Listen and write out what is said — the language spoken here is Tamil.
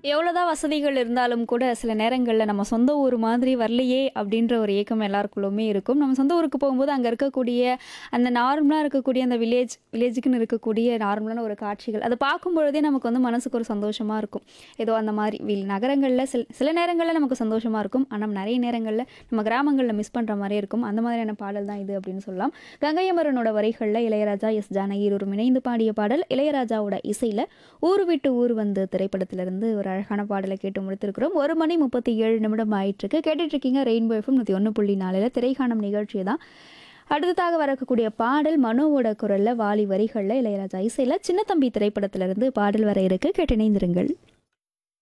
எவ்வளோதான் வசதிகள் இருந்தாலும் கூட சில நேரங்களில் நம்ம சொந்த ஊர் மாதிரி வரலையே அப்படின்ற ஒரு ஏக்கம் எல்லாருக்குள்ளுமே இருக்கும் நம்ம சொந்த ஊருக்கு போகும்போது அங்கே இருக்கக்கூடிய அந்த நார்மலாக இருக்கக்கூடிய அந்த வில்லேஜ் வில்லேஜுக்குன்னு இருக்கக்கூடிய நார்மலான ஒரு காட்சிகள் அதை பார்க்கும் பொழுதே நமக்கு வந்து மனசுக்கு ஒரு சந்தோஷமாக இருக்கும் ஏதோ அந்த மாதிரி வில் நகரங்களில் சில சில நேரங்களில் நமக்கு சந்தோஷமாக இருக்கும் ஆனால் நிறைய நேரங்களில் நம்ம கிராமங்களில் மிஸ் பண்ணுற மாதிரி இருக்கும் அந்த மாதிரியான பாடல் தான் இது அப்படின்னு சொல்லலாம் கங்கையமரனோட வரிகளில் இளையராஜா எஸ் ஜானகி இருவரும் இணைந்து பாடிய பாடல் இளையராஜாவோட இசையில் ஊர் விட்டு ஊர் வந்து திரைப்படத்திலிருந்து ஒரு அழகான பாடலை கேட்டு முடித்திருக்கிறோம் ஒரு மணி முப்பத்தி ஏழு நிமிடம் ஆயிட்டிருக்கு கேட்டுட்டு இருக்கீங்க ரெயின்போ எஃப்எம் நூற்றி ஒன்று புள்ளி நாலில் திரைக்காணும் நிகழ்ச்சி தான் அடுத்ததாக வரக்கூடிய பாடல் மனோவோட குரலில் வாலி வரிகளில் இளையராஜா இசையில் சின்னத்தம்பி திரைப்படத்திலிருந்து பாடல் வர இருக்கு கேட்டு இணைந்திருங்கள்